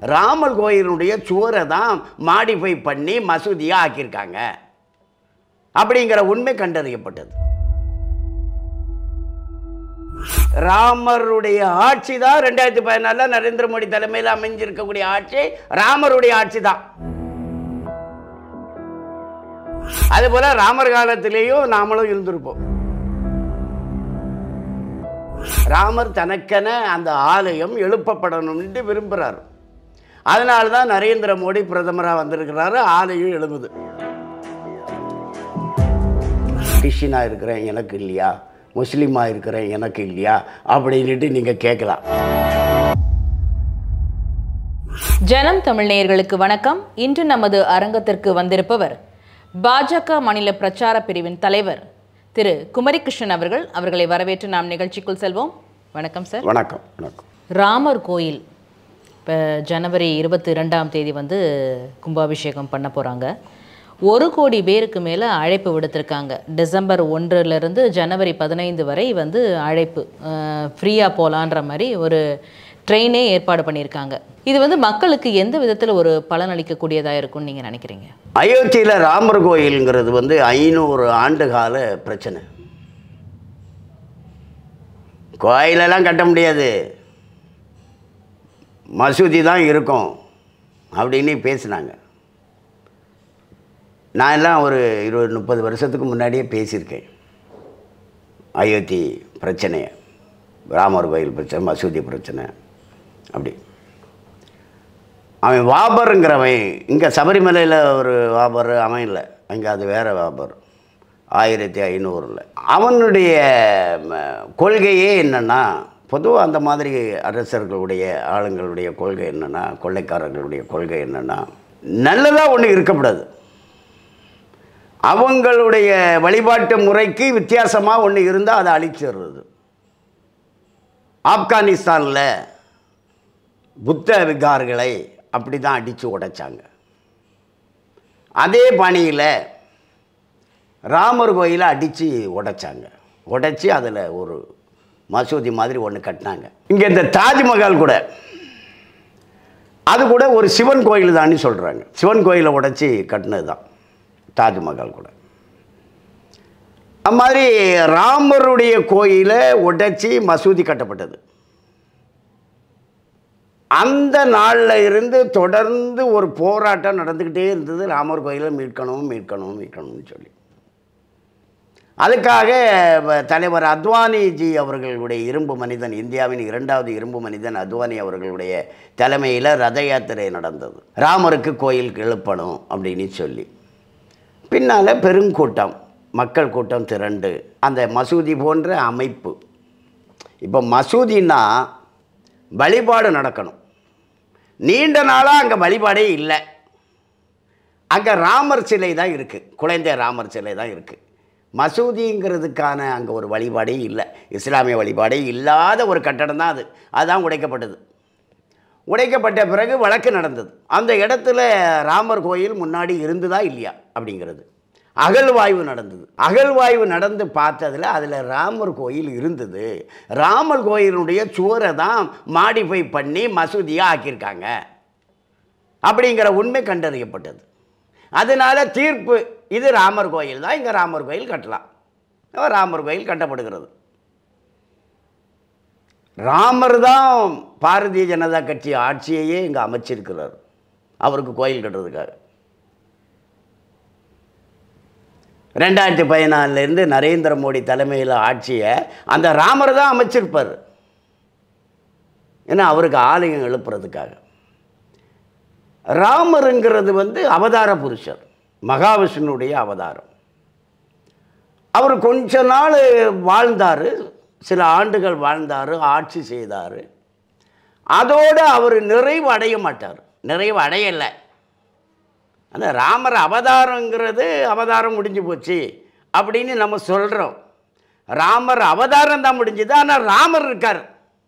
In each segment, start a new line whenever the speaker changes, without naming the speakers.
ராமர் கோயிலுடைய சுவரை தான் மாடிஃபை பண்ணி மசூதியாக ஆக்கியிருக்காங்க அப்படிங்கிற உண்மை கண்டறியப்பட்டது ராமருடைய ஆட்சி தான் ரெண்டாயிரத்தி பதினாலுல நரேந்திர மோடி தலைமையில் அமைஞ்சிருக்கக்கூடிய ஆட்சி ராமருடைய ஆட்சி தான் அதுபோல ராமர் காலத்திலேயும் நாமளும் இருந்திருப்போம் ராமர் தனக்கென அந்த ஆலயம் எழுப்பப்படணும்னு விரும்புகிறார் அதனால தான் நரேந்திர மோடி பிரதமராக வந்திருக்கிறாரு ஆலயம் எழுப்புது கிறிஸ்டினாக இருக்கிறேன் எனக்கு இல்லையா முஸ்லீமாக இருக்கிறேன் எனக்கு இல்லையா அப்படின்ட்டு நீங்கள் கேட்கலாம்
ஜனம் தமிழ் நேயர்களுக்கு வணக்கம் இன்று நமது அரங்கத்திற்கு வந்திருப்பவர் பாஜக மாநில பிரச்சார பிரிவின் தலைவர் திரு குமரிகிருஷ்ணன் அவர்கள் அவர்களை வரவேற்று நாம் நிகழ்ச்சிக்குள் செல்வோம் வணக்கம் சார்
வணக்கம் வணக்கம்
ராமர் கோயில் இப்போ ஜனவரி இருபத்தி ரெண்டாம் தேதி வந்து கும்பாபிஷேகம் பண்ண போகிறாங்க ஒரு கோடி பேருக்கு மேலே அழைப்பு விடுத்திருக்காங்க டிசம்பர் ஒன்றுலேருந்து ஜனவரி பதினைந்து வரை வந்து அழைப்பு ஃப்ரீயாக போகலான்ற மாதிரி ஒரு ட்ரெயினே ஏற்பாடு பண்ணியிருக்காங்க இது வந்து மக்களுக்கு எந்த விதத்தில் ஒரு பலன் அளிக்கக்கூடியதாக இருக்கும்னு நீங்கள் நினைக்கிறீங்க
அயோத்தியில் ராமர் கோயிலுங்கிறது வந்து ஐநூறு ஆண்டு கால பிரச்சனை கோயிலெல்லாம் கட்ட முடியாது மசூதி தான் இருக்கும் அப்படின்னு பேசினாங்க நான் எல்லாம் ஒரு இருபது முப்பது வருஷத்துக்கு முன்னாடியே பேசியிருக்கேன் அயோத்தி பிரச்சனையை ராமர் கோயில் பிரச்சனை மசூதி பிரச்சனை அப்படி அவன் வாபருங்கிறவன் இங்கே சபரிமலையில் ஒரு வாபர் அவன் இல்லை அங்கே அது வேறு வாபர் ஆயிரத்தி ஐநூறில் அவனுடைய ம, கொள்கையே என்னென்னா பொதுவாக அந்த மாதிரி அரசர்களுடைய ஆளுங்களுடைய கொள்கை என்னென்னா கொள்ளைக்காரர்களுடைய கொள்கை என்னென்னா நல்லதாக ஒன்று இருக்கக்கூடாது அவங்களுடைய வழிபாட்டு முறைக்கு வித்தியாசமாக ஒன்று இருந்தால் அதை அழிச்சிடுறது ஆப்கானிஸ்தானில் புத்த விகார்களை அப்படி தான் அடித்து உடைச்சாங்க அதே பாணியில் ராமர் கோயிலை அடித்து உடைச்சாங்க உடைச்சி அதில் ஒரு மசூதி மாதிரி ஒன்று கட்டினாங்க இங்கே இந்த தாஜ்மஹால் கூட அது கூட ஒரு சிவன் கோயில் தான்னு சொல்கிறாங்க சிவன் கோயிலை உடைச்சி கட்டினது தான் தாஜ்மஹால் கூட அது மாதிரி ராமருடைய கோயிலை உடைச்சி மசூதி கட்டப்பட்டது அந்த நாளில் இருந்து தொடர்ந்து ஒரு போராட்டம் நடந்துக்கிட்டே இருந்தது ராமர் கோயிலை மீட்கணும் மீட்கணும் மீட்கணும்னு சொல்லி அதுக்காக வ- தலைவர் அத்வானிஜி அவர்களுடைய இரும்பு மனிதன் இந்தியாவின் இரண்டாவது இரும்பு மனிதன் அத்வானி அவர்களுடைய தலைமையில் ரத யாத்திரை நடந்தது ராமருக்கு கோயில் எழுப்பணும் அப்படின்னு சொல்லி பின்னால் பெருங்கூட்டம் மக்கள் கூட்டம் திரண்டு அந்த மசூதி போன்ற அமைப்பு இப்போ மசூதின்னா வழிபாடு நடக்கணும் நீண்ட நாளாக அங்கே வழிபாடே இல்லை அங்கே ராமர் சிலை தான் இருக்குது குழந்தை ராமர் சிலை தான் இருக்குது மசூதிங்கிறதுக்கான அங்கே ஒரு வழிபாடே இல்லை இஸ்லாமிய வழிபாடே இல்லாத ஒரு கட்டடம் தான் அது அதுதான் உடைக்கப்பட்டது உடைக்கப்பட்ட பிறகு வழக்கு நடந்தது அந்த இடத்துல ராமர் கோயில் முன்னாடி இருந்ததா இல்லையா அப்படிங்கிறது அகழ்வாய்வு நடந்தது அகழ்வாய்வு நடந்து பார்த்ததில் அதில் ராமர் கோயில் இருந்தது ராமர் கோயிலுடைய சுவரை தான் மாடிஃபை பண்ணி மசூதியாக ஆக்கியிருக்காங்க அப்படிங்கிற உண்மை கண்டறியப்பட்டது அதனால தீர்ப்பு இது ராமர் கோயில் தான் இங்கே ராமர் கோயில் கட்டலாம் ராமர் கோயில் கட்டப்படுகிறது ராமர் தான் பாரதிய ஜனதா கட்சி ஆட்சியையே இங்கே அமைச்சிருக்கிறார் அவருக்கு கோயில் கட்டுறதுக்காக ரெண்டாயிரத்தி பதினாலிருந்து நரேந்திர மோடி தலைமையில் ஆட்சியை அந்த ராமர் தான் அமைச்சிருப்பார் ஏன்னா அவருக்கு ஆலயம் எழுப்புறதுக்காக ராமருங்கிறது வந்து அவதார புருஷர் மகாவிஷ்ணுடைய அவதாரம் அவர் கொஞ்ச நாள் வாழ்ந்தார் சில ஆண்டுகள் வாழ்ந்தார் ஆட்சி செய்தார் அதோடு அவர் நிறைவு அடைய மாட்டார் நிறைவு அடையலை அந்த ராமர் அவதாரங்கிறது அவதாரம் முடிஞ்சு போச்சு அப்படின்னு நம்ம சொல்கிறோம் ராமர் அவதாரம் தான் முடிஞ்சது ஆனால் ராமர் இருக்கார்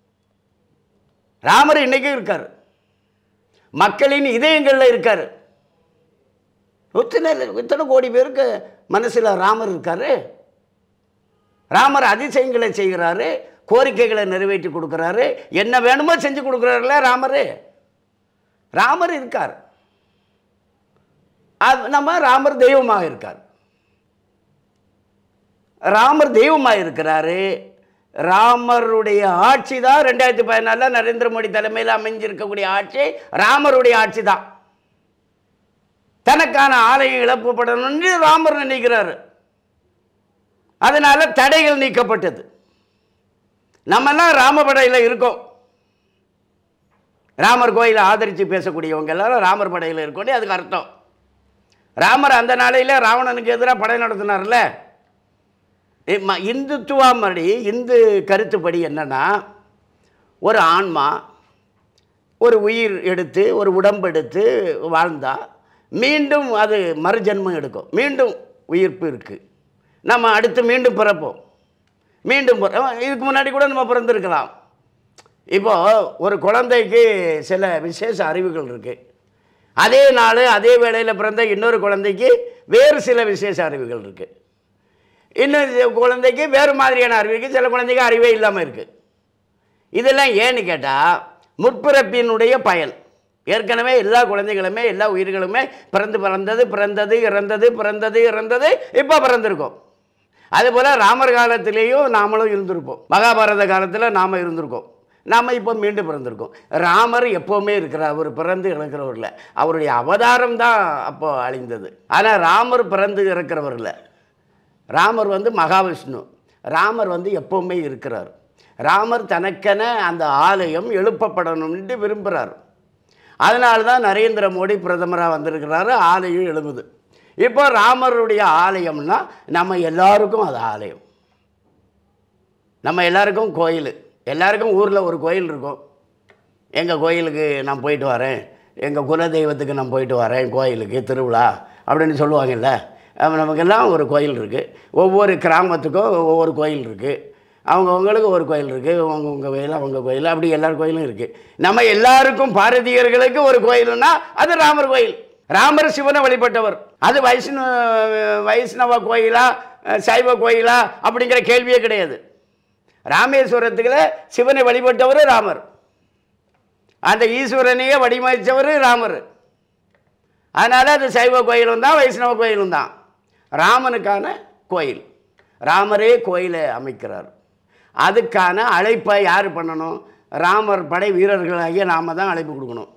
ராமர் இன்னைக்கும் இருக்கார் மக்களின் இதயங்களில் இருக்கார் இத்தனை இத்தனை கோடி பேருக்கு மனசில் ராமர் இருக்காரு ராமர் அதிசயங்களை செய்கிறாரு கோரிக்கைகளை நிறைவேற்றி கொடுக்குறாரு என்ன வேணுமோ செஞ்சு கொடுக்குறாருல ராமர் ராமர் இருக்கார் அது நம்ம ராமர் தெய்வமாக இருக்கார் ராமர் தெய்வமாக இருக்கிறாரு ராமருடைய ஆட்சி தான் ரெண்டாயிரத்தி பதினாலில் நரேந்திர மோடி தலைமையில் அமைஞ்சிருக்கக்கூடிய ஆட்சி ராமருடைய ஆட்சி தான் தனக்கான ஆலயம் இழப்பப்படணும்னு ராமர் நினைக்கிறாரு அதனால தடைகள் நீக்கப்பட்டது நம்மெல்லாம் ராமபடையில் இருக்கோம் ராமர் கோயிலை ஆதரித்து பேசக்கூடியவங்க எல்லாரும் ராமர் படையில் இருக்கோன்னு அதுக்கு அர்த்தம் ராமர் அந்த நாளையில் ராவணனுக்கு எதிராக படை நடத்தினார்ல இம்ம- இந்துத்துவப்படி இந்து கருத்துப்படி என்னன்னா ஒரு ஆன்மா ஒரு உயிர் எடுத்து ஒரு உடம்பு எடுத்து வாழ்ந்தா மீண்டும் அது மறுஜன்மம் எடுக்கும் மீண்டும் உயிர்ப்பு இருக்குது நம்ம அடுத்து மீண்டும் பிறப்போம் மீண்டும் பிற- இதுக்கு முன்னாடி கூட நம்ம பிறந்திருக்கலாம் இப்போ ஒரு குழந்தைக்கு சில விசேஷ அறிவுகள் இருக்குது அதே நாள் அதே வேளையில் பிறந்த இன்னொரு குழந்தைக்கு வேறு சில விசேஷ அறிவுகள் இருக்குது இன்னொரு குழந்தைக்கு வேறு மாதிரியான அறிவு இருக்குது சில குழந்தைக்கு அறிவே இல்லாமல் இருக்குது இதெல்லாம் ஏன்னு கேட்டால் முற்பிறப்பினுடைய பயன் ஏற்கனவே எல்லா குழந்தைகளுமே எல்லா உயிர்களுமே பிறந்து பிறந்தது பிறந்தது இறந்தது பிறந்தது இறந்தது இப்போ பிறந்திருக்கோம் அதுபோல் ராமர் காலத்திலேயும் நாமளும் இருந்திருப்போம் மகாபாரத காலத்தில் நாம் இருந்திருக்கோம் நாம் இப்போ மீண்டும் பிறந்திருக்கோம் ராமர் எப்போவுமே இருக்கிறார் அவர் பிறந்து இறக்கிறவர் இல்லை அவருடைய அவதாரம் தான் அப்போ அழிந்தது ஆனால் ராமர் பிறந்து இறக்கிறவர் இல்லை ராமர் வந்து மகாவிஷ்ணு ராமர் வந்து எப்பவுமே இருக்கிறார் ராமர் தனக்கென அந்த ஆலயம் எழுப்பப்படணும்னு விரும்புகிறார் அதனால தான் நரேந்திர மோடி பிரதமராக வந்திருக்கிறாரு ஆலயம் எழுப்புது இப்போ ராமருடைய ஆலயம்னா நம்ம எல்லாருக்கும் அது ஆலயம் நம்ம எல்லாருக்கும் கோயில் எல்லாருக்கும் ஊரில் ஒரு கோயில் இருக்கும் எங்கள் கோயிலுக்கு நான் போயிட்டு வரேன் எங்கள் குல தெய்வத்துக்கு நான் போயிட்டு வரேன் கோயிலுக்கு திருவிழா அப்படின்னு சொல்லுவாங்கல்ல அப்ப நமக்கெல்லாம் ஒரு கோயில் இருக்குது ஒவ்வொரு கிராமத்துக்கும் ஒவ்வொரு கோயில் இருக்குது அவங்கவுங்களுக்கு ஒரு கோயில் இருக்குது அவங்க உங்கள் கோயில் அவங்க கோயில் அப்படி எல்லார் கோயிலும் இருக்குது நம்ம எல்லாருக்கும் பாரதியர்களுக்கு ஒரு கோயிலுன்னா அது ராமர் கோயில் ராமர் சிவனை வழிபட்டவர் அது வைஷ்ணவ வைஷ்ணவ கோயிலா சைவ கோயிலா அப்படிங்கிற கேள்வியே கிடையாது ராமேஸ்வரத்துக்குள்ள சிவனை வழிபட்டவர் ராமர் அந்த ஈஸ்வரனையே வடிவமைச்சவர் ராமர் அதனால் அது சைவ கோயிலும் தான் வைஷ்ணவ கோயிலும் தான் ராமனுக்கான கோயில் ராமரே கோயிலை அமைக்கிறார் அதுக்கான அழைப்பை யார் பண்ணணும் ராமர் படை வீரர்களாகிய நாம தான் அழைப்பு கொடுக்கணும்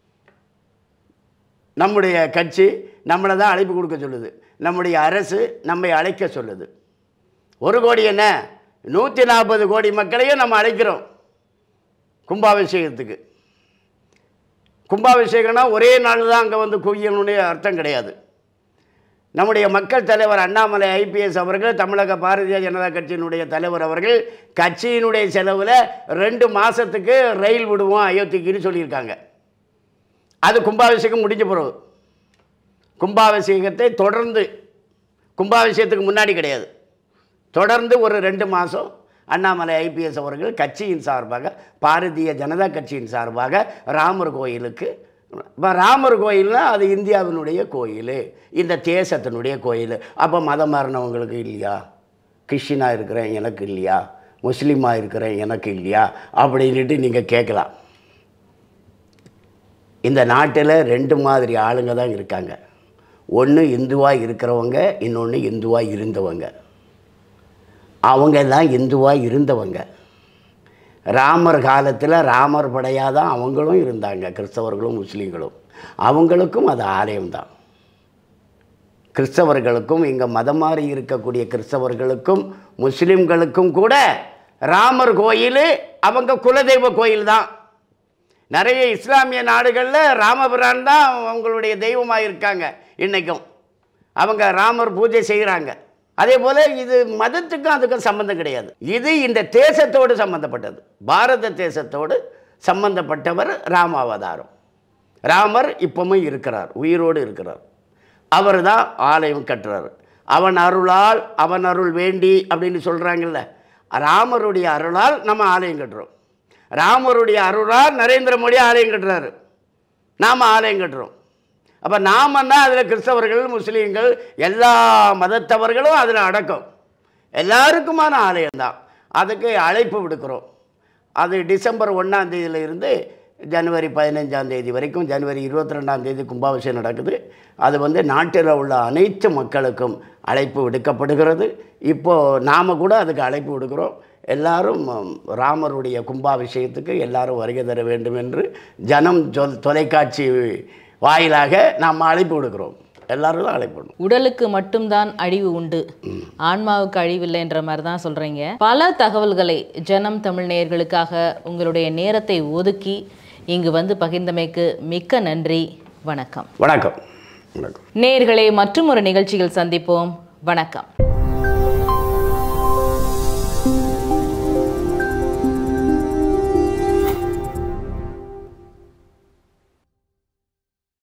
நம்முடைய கட்சி நம்மளை தான் அழைப்பு கொடுக்க சொல்லுது நம்முடைய அரசு நம்மை அழைக்க சொல்லுது ஒரு கோடி என்ன நூற்றி நாற்பது கோடி மக்களையும் நம்ம அழைக்கிறோம் கும்பாபிஷேகத்துக்கு கும்பாபிஷேகம்னா ஒரே நாள் தான் அங்கே வந்து குவியணும்னு அர்த்தம் கிடையாது நம்முடைய மக்கள் தலைவர் அண்ணாமலை ஐபிஎஸ் அவர்கள் தமிழக பாரதிய ஜனதா கட்சியினுடைய தலைவர் அவர்கள் கட்சியினுடைய செலவில் ரெண்டு மாதத்துக்கு ரயில் விடுவோம் அயோத்திக்குன்னு சொல்லியிருக்காங்க அது கும்பாபிஷேகம் முடிஞ்ச பிறகு கும்பாபிஷேகத்தை தொடர்ந்து கும்பாபிஷேகத்துக்கு முன்னாடி கிடையாது தொடர்ந்து ஒரு ரெண்டு மாதம் அண்ணாமலை ஐபிஎஸ் அவர்கள் கட்சியின் சார்பாக பாரதிய ஜனதா கட்சியின் சார்பாக ராமர் கோயிலுக்கு இப்போ ராமர் கோயில்னா அது இந்தியாவினுடைய கோயில் இந்த தேசத்தினுடைய கோயில் அப்போ மதம் மாறினவங்களுக்கு இல்லையா கிறிஸ்டினாக இருக்கிறேன் எனக்கு இல்லையா முஸ்லீமாக இருக்கிறேன் எனக்கு இல்லையா அப்படின்ட்டு நீங்கள் கேட்கலாம் இந்த நாட்டில் ரெண்டு மாதிரி ஆளுங்க தான் இருக்காங்க ஒன்று இந்துவாக இருக்கிறவங்க இன்னொன்று இந்துவாக இருந்தவங்க அவங்க தான் இந்துவாக இருந்தவங்க ராமர் காலத்தில் ராமர் படையாக தான் அவங்களும் இருந்தாங்க கிறிஸ்தவர்களும் முஸ்லீம்களும் அவங்களுக்கும் அது ஆலயம்தான் கிறிஸ்தவர்களுக்கும் இங்கே மதம் மாறி இருக்கக்கூடிய கிறிஸ்தவர்களுக்கும் முஸ்லீம்களுக்கும் கூட ராமர் கோயில் அவங்க குலதெய்வ கோயில் தான் நிறைய இஸ்லாமிய நாடுகளில் ராமபிரான் தான் அவங்களுடைய தெய்வமாக இருக்காங்க இன்றைக்கும் அவங்க ராமர் பூஜை செய்கிறாங்க அதே போல் இது மதத்துக்கும் அதுக்கும் சம்மந்தம் கிடையாது இது இந்த தேசத்தோடு சம்மந்தப்பட்டது பாரத தேசத்தோடு சம்பந்தப்பட்டவர் ராமாவதாரம் ராமர் இப்பவும் இருக்கிறார் உயிரோடு இருக்கிறார் அவர் தான் ஆலயம் கட்டுறார் அவன் அருளால் அவன் அருள் வேண்டி அப்படின்னு சொல்கிறாங்கல்ல ராமருடைய அருளால் நம்ம ஆலயம் கட்டுறோம் ராமருடைய அருளால் நரேந்திர மோடி ஆலயம் கட்டுறாரு நாம் ஆலயம் கட்டுறோம் அப்போ நாமன்னா அதில் கிறிஸ்தவர்கள் முஸ்லீம்கள் எல்லா மதத்தவர்களும் அதில் அடக்கம் எல்லாருக்குமான ஆலயம்தான் அதுக்கு அழைப்பு விடுக்கிறோம் அது டிசம்பர் ஒன்றாம் தேதியில இருந்து ஜனவரி பதினஞ்சாம் தேதி வரைக்கும் ஜனவரி இருபத்தி ரெண்டாம் தேதி கும்பாபிஷேகம் நடக்குது அது வந்து நாட்டில் உள்ள அனைத்து மக்களுக்கும் அழைப்பு விடுக்கப்படுகிறது இப்போது நாம் கூட அதுக்கு அழைப்பு விடுக்கிறோம் எல்லாரும் ம், ராமருடைய கும்பாபிஷேகத்துக்கு எல்லாரும் வருகை தர வேண்டும் என்று ஜனம் சொல் தொலைக்காட்சி வாயிலாக நாம் அழைப்பு விடுக்கிறோம் எல்லாரும் தான் அழைப்பு விடணும்.
உடலுக்கு மட்டும்தான் அழிவு உண்டு ஆன்மாவுக்கு அழிவில்லைன்ற மாதிரி தான் சொல்கிறீங்க பல தகவல்களை ஜனம் தமிழ் நேயர்களுக்காக உங்களுடைய நேரத்தை ஒதுக்கி இங்கு வந்து பகிர்ந்தமைக்கு மிக்க நன்றி வணக்கம்
வணக்கம் வணக்கம்
நேயர்களை மற்றும் ஒரு நிகழ்ச்சியில் சந்திப்போம் வணக்கம்